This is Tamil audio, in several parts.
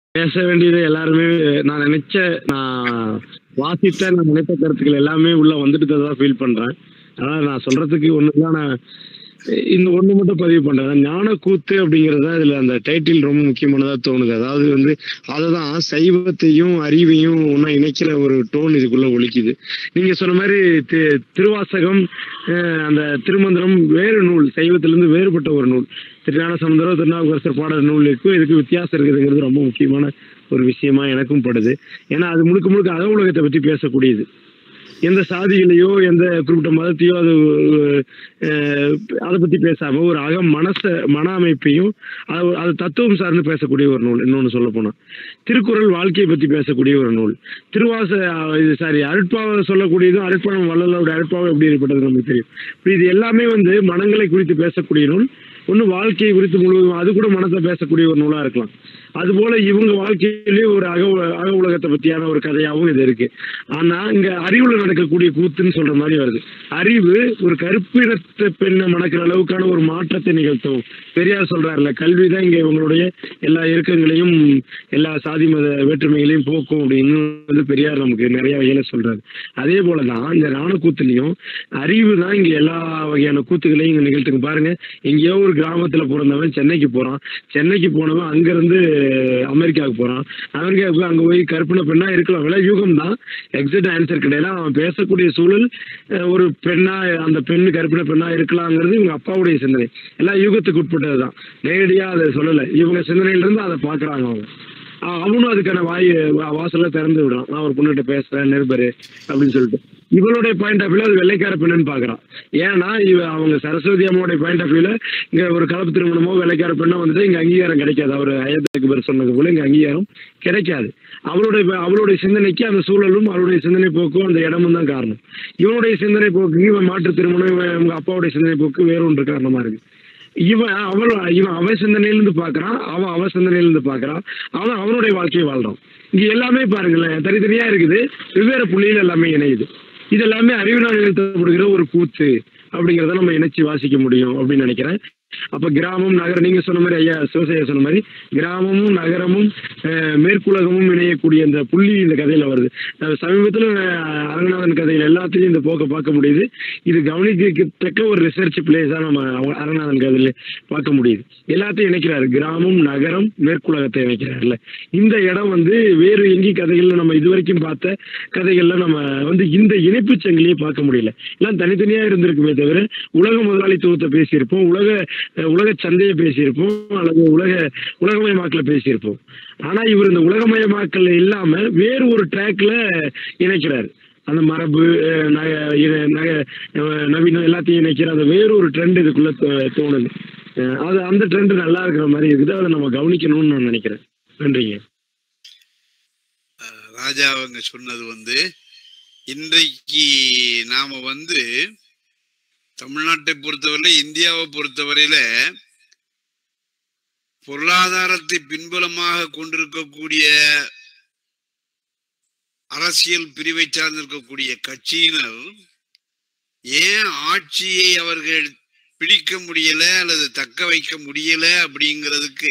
பேச வேண்டியது எல்லாருமே நான் நினைச்ச நான் வாசித்த நான் நினைத்த கருத்துக்கள் எல்லாமே உள்ள வந்துட்டு தான் ஃபீல் பண்றேன் அதனால நான் சொல்றதுக்கு ஒண்ணு தான் நான் இந்த ஒண்ணு மட்டும் பதிவு பண்றேன் ஞான கூத்து அப்படிங்கிறது தான் இதுல அந்த டைட்டில் ரொம்ப முக்கியமானதா தோணுது அதாவது வந்து அதுதான் சைவத்தையும் அறிவையும் ஒன்னா இணைக்கிற ஒரு டோன் இதுக்குள்ள ஒலிக்குது நீங்க சொன்ன மாதிரி தி- திருவாசகம் அஹ், அந்த திருமந்திரம் வேறு நூல் சைவத்திலிருந்து வேறுபட்ட ஒரு நூல் திருஞான சமுந்தரம் திருநாவுக்கரசர் பாடல் நூலுக்கும் இதுக்கு வித்தியாசம் இருக்குதுங்கிறது ரொம்ப முக்கியமான ஒரு விஷயமா எனக்கும் படுது ஏன்னா அது முழுக்க முழுக்க அக உலகத்தை பத்தி பேசக்கூடியது எந்த சாதிகளையோ எந்த குறிப்பிட்ட மதத்தையோ அது அஹ், அதை பத்தி பேசாம ஒரு அக மனச மன அமைப்பையும் அது அது தத்துவம் சார்ந்து பேசக்கூடிய ஒரு நூல் இன்னொன்னு சொல்ல போனா திருக்குறள் வாழ்க்கையை பத்தி பேசக்கூடிய ஒரு நூல் திருவாச அஹ், இது சாரி அருட்பாவை சொல்லக்கூடியதும் அருட்பாவம் வள்ளலோட அருட்பாவை எப்படி ஏற்பட்டது நமக்கு தெரியும் இப்ப இது எல்லாமே வந்து மனங்களை குறித்து பேசக்கூடிய நூல் ஒண்ணு வாழ்க்கையை குறித்து முழுவதும் அது கூட மனத்தை பேசக்கூடிய ஒரு நூலா இருக்கலாம் அதுபோல இவங்க வாழ்க்கையிலேயே ஒரு அக உல- அக உலகத்தை பத்தியான ஒரு கதையாகவும் இது இருக்கு ஆனா இங்க அறிவுல நடக்கக்கூடிய கூத்துன்னு சொல்ற மாதிரி வருது அறிவு ஒரு கருப்பு இனத்தை பெண்ணை மணக்கிற அளவுக்கான ஒரு மாற்றத்தை நிகழ்த்தும் பெரியார் சொல்றாருல கல்விதான் இங்க இவங்களுடைய எல்லா இயக்கங்களையும் எல்லா சாதி மத வேற்றுமைகளையும் போக்கும் அப்படின்னு வந்து பெரியார் நமக்கு நிறைய வகையில சொல்றாரு அதே போலதான் இந்த ராணுக்கூத்துலயும் அறிவு தான் இங்க எல்லா வகையான கூத்துகளையும் இங்க நிகழ்த்துக்கு பாருங்க எங்கேயோ ஒரு கிராமத்துல பிறந்தவன் சென்னைக்கு போறான் சென்னைக்கு போனவன் அங்க இருந்து அமெரிக்காவுக்கு போறான் அமெரிக்காவுக்கு அங்க போய் கற்பனை பெண்ணா இருக்கலாம் விலை யூகம் தான் எக்ஸாக்ட் ஆன்சர் கிடையாது அவன் பேசக்கூடிய சூழல் அஹ், ஒரு பெண்ணா அந்த பெண்ணு கற்பனை பெண்ணா இருக்கலாங்கிறது இவங்க அப்பாவுடைய சிந்தனை எல்லாம் யூகத்துக்கு உட்பட்டதுதான் நேரடியா அதை சொல்லல இவங்க சிந்தனையில இருந்து அதை பாக்குறாங்க அவங்க அஹ் அவனும் அதுக்கான வாய் வா- வாசல்ல திறந்து விடுறான் நான் ஒரு பொண்ணுகிட்ட பேசுறேன் நிருபரு அப்படின்னு சொல்லிட்டு இவளுடைய பாயிண்ட் ஆஃப் வியூல அது வெள்ளைக்கார பெண்ணுன்னு பாக்குறான் ஏன்னா இவ அவங்க சரஸ்வதி அம்மாவுடைய பாயிண்ட் ஆஃப் வியூல இங்க ஒரு கலப்பு திருமணமோ வெள்ளைக்கார பெண்ணோ வந்துட்டு இங்க அங்கீகாரம் கிடைக்காது அவர் அயத்துக்கு பேர் சொன்னது போல இங்க அங்கீகாரம் கிடைக்காது அவளுடைய ப- அவளுடைய சிந்தனைக்கு அந்த சூழலும் அவளுடைய சிந்தனை போக்கும் அந்த இடமும் தான் காரணம் இவனுடைய சிந்தனை போக்கு இவன் மாற்று திருமணம் இவன் இவங்க அப்பாவுடைய சிந்தனை போக்கு வேற ஒன்று காரணமா இருக்கு இவன் அவள் இவன் அவன் சிந்தனையிலிருந்து பாக்குறான் அவன் அவன் சிந்தனையிலிருந்து பாக்குறான் அவன் அவனுடைய வாழ்க்கையை வாழ்றான் இங்க எல்லாமே பாருங்களேன் தனித்தனியா இருக்குது வெவ்வேறு புள்ளியில் எல்லாமே இணையுது இது எல்லாமே அறிவினால் நிறுத்தப்படுகிற ஒரு கூத்து அப்படிங்கறத நம்ம இணைச்சு வாசிக்க முடியும் அப்படின்னு நினைக்கிறேன் அப்ப கிராமம் நகரம் நீங்க சொன்ன மாதிரி ஐயா சிவசையா சொன்ன மாதிரி கிராமமும் நகரமும் அஹ், மேற்குலகமும் இணையக்கூடிய இந்த புள்ளி இந்த கதையில வருது அஹ், சமீபத்துல அஹ், அரங்கநாதன் கதையில் எல்லாத்தையும் இந்த போக்க பார்க்க முடியுது இது கவனிக்கத்தக்க ஒரு ரிசர்ச் பிளேஸா நம்ம அவங்க அரங்கநாதன் கதையில பார்க்க முடியுது எல்லாத்தையும் இணைக்கிறாரு கிராமம் நகரம் மேற்குலகத்தை இணைக்கிறாருல்ல இந்த இடம் வந்து வேறு எங்கேயும் கதைகள்ல நம்ம இதுவரைக்கும் பார்த்த கதைகள்ல நம்ம வந்து இந்த இணைப்பு சங்கிலியை பார்க்க முடியல எல்லாம் தனித்தனியா இருந்திருக்குமே தவிர உலக முதலாளித்துவத்தை பேசியிருப்போம் உலக அஹ், உலக சந்தையை பேசியிருப்போம் அல்லது உலக உலகமயமாக்கல பேசியிருப்போம் ஆனா இவர் இந்த உலகமயமாக்கல் இல்லாம வேறு ஒரு ட்ராக்ல இணைக்கிறாரு அந்த மரபு அஹ், நக இன- நக அஹ், நவீனம் எல்லாத்தையும் இணைக்கிற அந்த வேறு ஒரு ட்ரெண்ட் இதுக்குள்ள தோ- தோணுது அஹ், அது அந்த ட்ரெண்ட் நல்லா இருக்கிற மாதிரி இருக்குது அதை நம்ம கவனிக்கணும்னு நான் நினைக்கிறேன் நன்றிங்க ராஜா அவங்க சொன்னது வந்து இன்றைக்கு நாம வந்து தமிழ்நாட்டை பொறுத்தவரையில இந்தியாவை பொறுத்தவரையில பொருளாதாரத்தை பின்புலமாக கொண்டிருக்கக்கூடிய அரசியல் பிரிவை சார்ந்திருக்கக்கூடிய கட்சியினர் ஏன் ஆட்சியை அவர்கள் பிடிக்க முடியல அல்லது தக்க வைக்க முடியல அப்படிங்கிறதுக்கு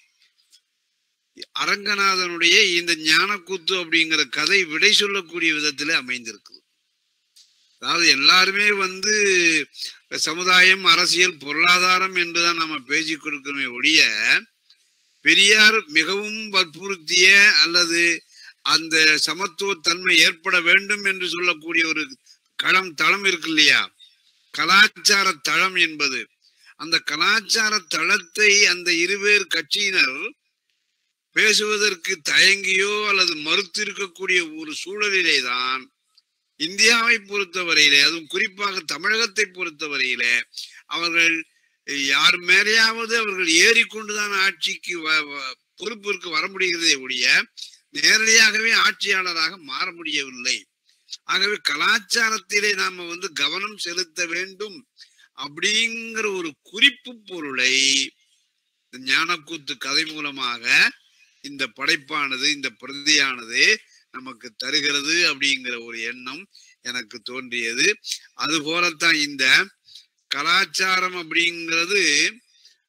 அரங்கநாதனுடைய இந்த ஞானக்கூத்து அப்படிங்கிற கதை விடை சொல்லக்கூடிய விதத்துல அமைந்திருக்குது அதாவது எல்லாருமே வந்து சமுதாயம் அரசியல் பொருளாதாரம் என்றுதான் நம்ம பேசிக் கொடுக்கிறோமே ஒழிய பெரியார் மிகவும் வற்புறுத்திய அல்லது அந்த சமத்துவத்தன்மை ஏற்பட வேண்டும் என்று சொல்லக்கூடிய ஒரு களம் தளம் இருக்கு இல்லையா கலாச்சார தளம் என்பது அந்த கலாச்சார தளத்தை அந்த இருவேறு கட்சியினர் பேசுவதற்கு தயங்கியோ அல்லது மறுத்து இருக்கக்கூடிய ஒரு சூழலிலே தான் இந்தியாவை பொறுத்தவரையிலே அதுவும் குறிப்பாக தமிழகத்தை பொறுத்தவரையிலே அவர்கள் யார் மேலேயாவது அவர்கள் ஏறிக்கொண்டுதான் ஆட்சிக்கு வ- வ- பொறுப்பிற்கு வர முடிகிறதே ஒழிய நேரடியாகவே ஆட்சியாளராக மாற முடியவில்லை ஆகவே கலாச்சாரத்திலே நாம வந்து கவனம் செலுத்த வேண்டும் அப்படிங்கிற ஒரு குறிப்பு பொருளை இந்த ஞானக்கூத்து கதை மூலமாக இந்த படைப்பானது இந்த பிரதியானது நமக்கு தருகிறது அப்படிங்கிற ஒரு எண்ணம் எனக்கு தோன்றியது அது போலத்தான் இந்த கலாச்சாரம் அப்படிங்கிறது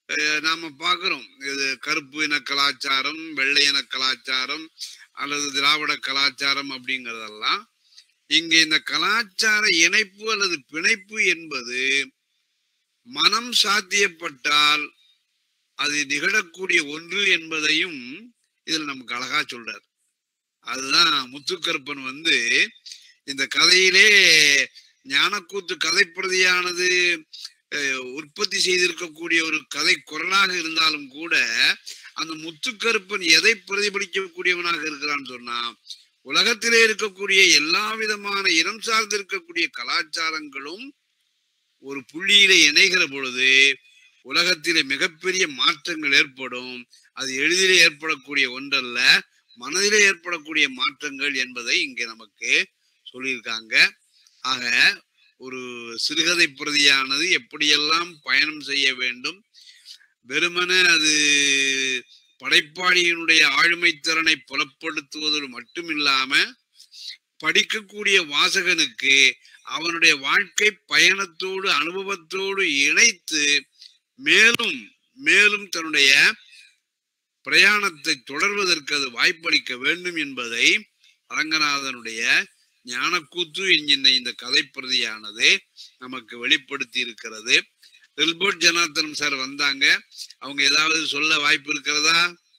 அஹ், நாம பார்க்கிறோம் இது கருப்பு இன கலாச்சாரம் வெள்ளை இன கலாச்சாரம் அல்லது திராவிட கலாச்சாரம் அப்படிங்கிறதெல்லாம் இங்க இந்த கலாச்சார இணைப்பு அல்லது பிணைப்பு என்பது மனம் சாத்தியப்பட்டால் அது நிகழக்கூடிய ஒன்று என்பதையும் இதில் நமக்கு அழகா சொல்றார் அதுதான் முத்துக்கருப்பன் வந்து இந்த கதையிலே ஞானக்கூத்து கதைப்பிரதியானது அஹ், உற்பத்தி செய்திருக்கக்கூடிய ஒரு கதை குரலாக இருந்தாலும் கூட அந்த முத்துக்கருப்பன் எதை பிரதிபலிக்கக்கூடியவனாக இருக்கிறான்னு சொன்னா உலகத்திலே இருக்கக்கூடிய எல்லா விதமான இனம் சார்ந்து இருக்கக்கூடிய கலாச்சாரங்களும் ஒரு புள்ளியிலே இணைகிற பொழுது உலகத்திலே மிகப்பெரிய மாற்றங்கள் ஏற்படும் அது எளிதிலே ஏற்படக்கூடிய ஒன்றல்ல மனதிலே ஏற்படக்கூடிய மாற்றங்கள் என்பதை இங்கே நமக்கு சொல்லியிருக்காங்க ஆக ஒரு சிறுகதை பிரதியானது எப்படியெல்லாம் பயணம் செய்ய வேண்டும் வெறுமன அது படைப்பாளியினுடைய ஆளுமை திறனை புலப்படுத்துவதோடு மட்டுமில்லாம படிக்கக்கூடிய வாசகனுக்கு அவனுடைய வாழ்க்கை பயணத்தோடு அனுபவத்தோடு இணைத்து மேலும் மேலும் தன்னுடைய பிரயாணத்தை தொடர்வதற்கு அது வாய்ப்பளிக்க வேண்டும் என்பதை அரங்கநாதனுடைய ஞானக்கூத்து என்கின்ற இந்த கதைப்பிரதியானது நமக்கு வெளிப்படுத்தி இருக்கிறது ரில்போர்ட் ஜனார்த்தனம் சார் வந்தாங்க அவங்க ஏதாவது சொல்ல வாய்ப்பு இருக்கிறதா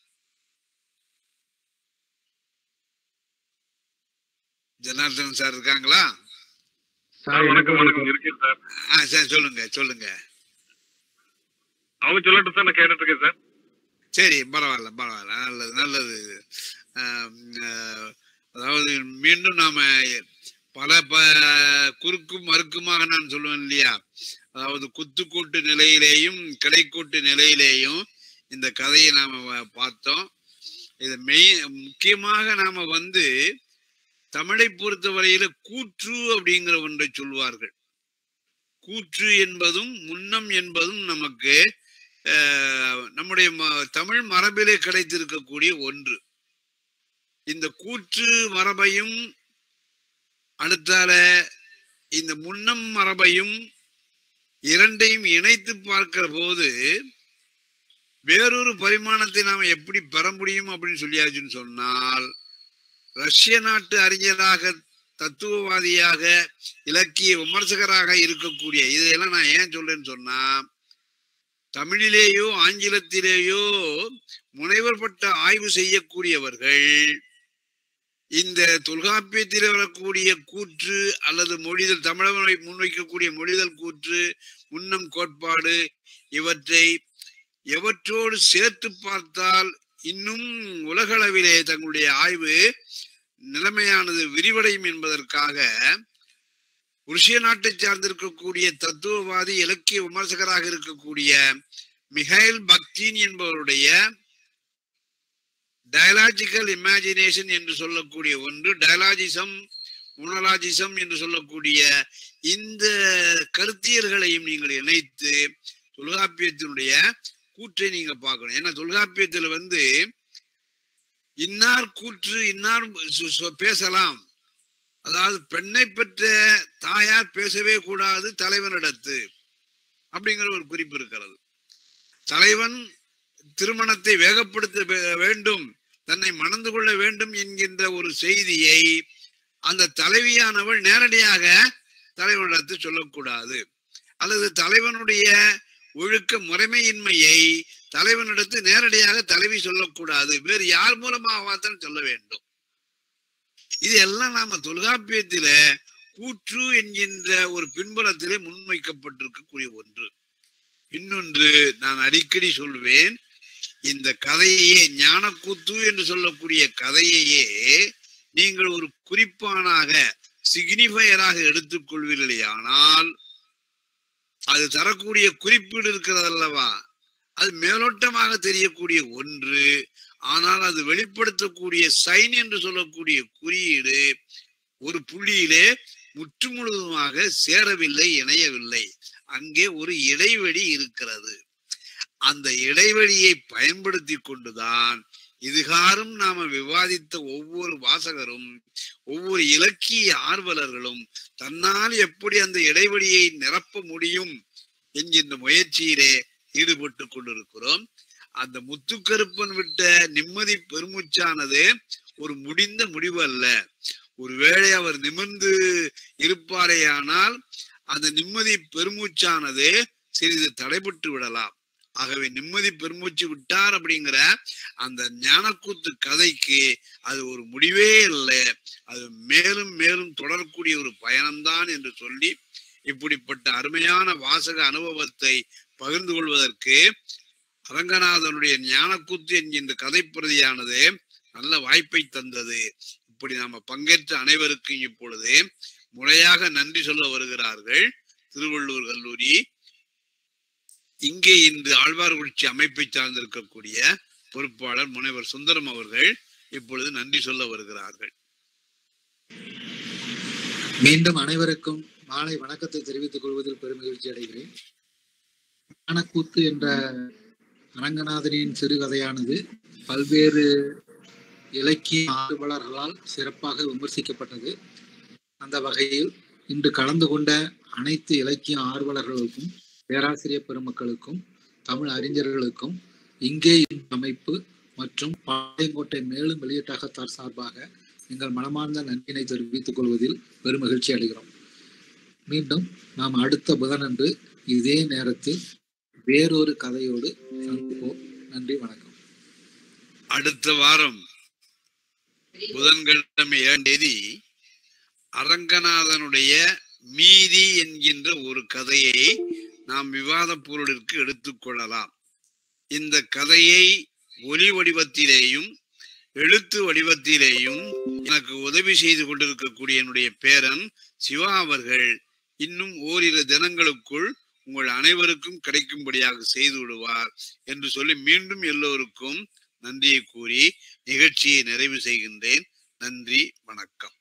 ஜனார்த்தனம் சார் இருக்காங்களா சார் வணக்கம் வணக்கம் இருக்கேன் சார் ஆ சார் சொல்லுங்க சொல்லுங்க அவங்க சொல்லட்டும் சார் நான் கேட்டுட்டு இருக்கேன் சார் சரி பரவாயில்ல பரவாயில்ல நல்லது நல்லது ஆம், ஆஹ், அதாவது மீண்டும் நாம பல ப குறுக்கும் மறுக்குமாக நான் சொல்லுவேன் இல்லையா அதாவது குத்துக்கூட்டு நிலையிலேயும் கிடைக்கூட்டு நிலையிலேயும் இந்த கதையை நாம வ- பார்த்தோம் இது மெய் முக்கியமாக நாம வந்து தமிழை பொறுத்தவரையில கூற்று அப்படிங்கிற ஒன்றை சொல்வார்கள் கூற்று என்பதும் முன்னம் என்பதும் நமக்கு அஹ், நம்முடைய ம- தமிழ் மரபிலே கிடைத்திருக்கக்கூடிய ஒன்று இந்த கூற்று மரபையும் அடுத்தால இந்த முன்னம் மரபையும் இரண்டையும் இணைத்து பார்க்கிற போது வேறொரு பரிமாணத்தை நாம எப்படி பெற முடியும் அப்படின்னு சொல்லியாச்சுன்னு சொன்னால் ரஷ்ய நாட்டு அறிஞராக தத்துவவாதியாக இலக்கிய விமர்சகராக இருக்கக்கூடிய இதையெல்லாம் நான் ஏன் சொல்றேன்னு சொன்னா தமிழிலேயோ ஆங்கிலத்திலேயோ முனைவர் பட்ட ஆய்வு செய்யக்கூடியவர்கள் இந்த தொல்காப்பியத்தில் வரக்கூடிய கூற்று அல்லது மொழிதல் தமிழரை முன்வைக்கக்கூடிய மொழிதல் கூற்று முன்னம் கோட்பாடு இவற்றை எவற்றோடு சேர்த்து பார்த்தால் இன்னும் உலகளவிலே தங்களுடைய ஆய்வு நிலைமையானது விரிவடையும் என்பதற்காக ருஷ்ய நாட்டை சார்ந்திருக்கக்கூடிய தத்துவவாதி இலக்கிய விமர்சகராக இருக்கக்கூடிய மிகைல் பக்தீன் என்பவருடைய டயலாஜிக்கல் இமேஜினேஷன் என்று சொல்லக்கூடிய ஒன்று டயலாஜிசம் மோனலாஜிசம் என்று சொல்லக்கூடிய இந்த கருத்தியல்களையும் நீங்கள் இணைத்து தொல்காப்பியத்தினுடைய கூற்றை நீங்க பார்க்கணும் ஏன்னா தொல்காப்பியத்துல வந்து இன்னார் கூற்று இன்னார் சு- சு- பேசலாம் அதாவது பெண்ணை பெற்ற தாயார் பேசவே கூடாது தலைவனிடத்து அப்படிங்கிற ஒரு குறிப்பு இருக்கிறது தலைவன் திருமணத்தை வேகப்படுத்த வே- வேண்டும் தன்னை மணந்து கொள்ள வேண்டும் என்கின்ற ஒரு செய்தியை அந்த தலைவியானவள் நேரடியாக தலைவனிடத்து சொல்லக்கூடாது அல்லது தலைவனுடைய ஒழுக்க முறைமையின்மையை தலைவனிடத்து நேரடியாக தலைவி சொல்லக்கூடாது வேறு யார் மூலமாகத்தான் சொல்ல வேண்டும் இது எல்லாம் நாம தொல்காப்பியத்தில கூற்று என்கின்ற ஒரு பின்புலத்திலே முன்வைக்கப்பட்டிருக்கக்கூடிய ஒன்று இன்னொன்று நான் அடிக்கடி சொல்வேன் இந்த கதையையே ஞானக்கூத்து என்று சொல்லக்கூடிய கதையையே நீங்கள் ஒரு குறிப்பானாக சிக்னிஃபையராக எடுத்துக்கொள்வீர்களே ஆனால் அது தரக்கூடிய குறிப்பீடு இருக்கிறது அல்லவா அது மேலோட்டமாக தெரியக்கூடிய ஒன்று ஆனால் அது வெளிப்படுத்தக்கூடிய சைன் என்று சொல்லக்கூடிய குறியீடு ஒரு புள்ளியிலே முற்று முழுவதுமாக சேரவில்லை இணையவில்லை அங்கே ஒரு இடைவெளி இருக்கிறது அந்த இடைவெளியை பயன்படுத்தி கொண்டுதான் இதுகாரும் நாம விவாதித்த ஒவ்வொரு வாசகரும் ஒவ்வொரு இலக்கிய ஆர்வலர்களும் தன்னால் எப்படி அந்த இடைவெளியை நிரப்ப முடியும் என்கின்ற முயற்சியிலே ஈடுபட்டு கொண்டிருக்கிறோம் அந்த முத்துக்கருப்பன் விட்ட நிம்மதி பெருமூச்சானது ஒரு முடிந்த முடிவு அல்ல ஒருவேளை அவர் நிமிர்ந்து இருப்பாரேயானால் அந்த நிம்மதி பெருமூச்சானது சிறிது தடைபட்டு விடலாம் ஆகவே நிம்மதி பெருமூச்சு விட்டார் அப்படிங்கிற அந்த ஞானக்கூத்து கதைக்கு அது ஒரு முடிவே இல்லை அது மேலும் மேலும் தொடரக்கூடிய ஒரு பயணம்தான் என்று சொல்லி இப்படிப்பட்ட அருமையான வாசக அனுபவத்தை பகிர்ந்து கொள்வதற்கு அரங்கநாதனுடைய ஞானக்கூத்து என்கின்ற கதைப்பிரதியானது நல்ல வாய்ப்பை தந்தது இப்படி நாம பங்கேற்ற அனைவருக்கும் இப்பொழுது முறையாக நன்றி சொல்ல வருகிறார்கள் திருவள்ளூர் கல்லூரி இங்கே இன்று ஆழ்வார்குறிச்சி அமைப்பை சார்ந்திருக்கக்கூடிய பொறுப்பாளர் முனைவர் சுந்தரம் அவர்கள் இப்பொழுது நன்றி சொல்ல வருகிறார்கள் மீண்டும் அனைவருக்கும் மாலை வணக்கத்தை தெரிவித்துக் கொள்வதில் பெருமகிழ்ச்சி அடைகிறேன் ஞானக்கூத்து என்ற அரங்கநாதனின் சிறுகதையானது பல்வேறு இலக்கிய ஆர்வலர்களால் சிறப்பாக விமர்சிக்கப்பட்டது அந்த வகையில் இன்று கலந்து கொண்ட அனைத்து இலக்கிய ஆர்வலர்களுக்கும் பேராசிரியர் பெருமக்களுக்கும் தமிழ் அறிஞர்களுக்கும் இங்கே இந்த அமைப்பு மற்றும் பாளையங்கோட்டை மேலும் வெளியீட்டகத்தார் சார்பாக எங்கள் மனமார்ந்த நன்றினை தெரிவித்துக் கொள்வதில் பெருமகிழ்ச்சி அடைகிறோம் மீண்டும் நாம் அடுத்த புதனன்று இதே நேரத்தில் வேறொரு கதையோடு சந்திப்போம் நன்றி வணக்கம் அடுத்த வாரம் புதன்கிழமை ஏழாம் தேதி அரங்கநாதனுடைய மீதி என்கின்ற ஒரு கதையை நாம் விவாத பொருளிற்கு எடுத்துக்கொள்ளலாம் இந்த கதையை ஒலி வடிவத்திலேயும் எழுத்து வடிவத்திலேயும் எனக்கு உதவி செய்து கொண்டிருக்கக்கூடிய என்னுடைய பேரன் சிவா அவர்கள் இன்னும் ஓரிரு தினங்களுக்குள் உங்கள் அனைவருக்கும் கிடைக்கும்படியாக செய்து விடுவார் என்று சொல்லி மீண்டும் எல்லோருக்கும் நன்றியை கூறி நிகழ்ச்சியை நிறைவு செய்கின்றேன் நன்றி வணக்கம்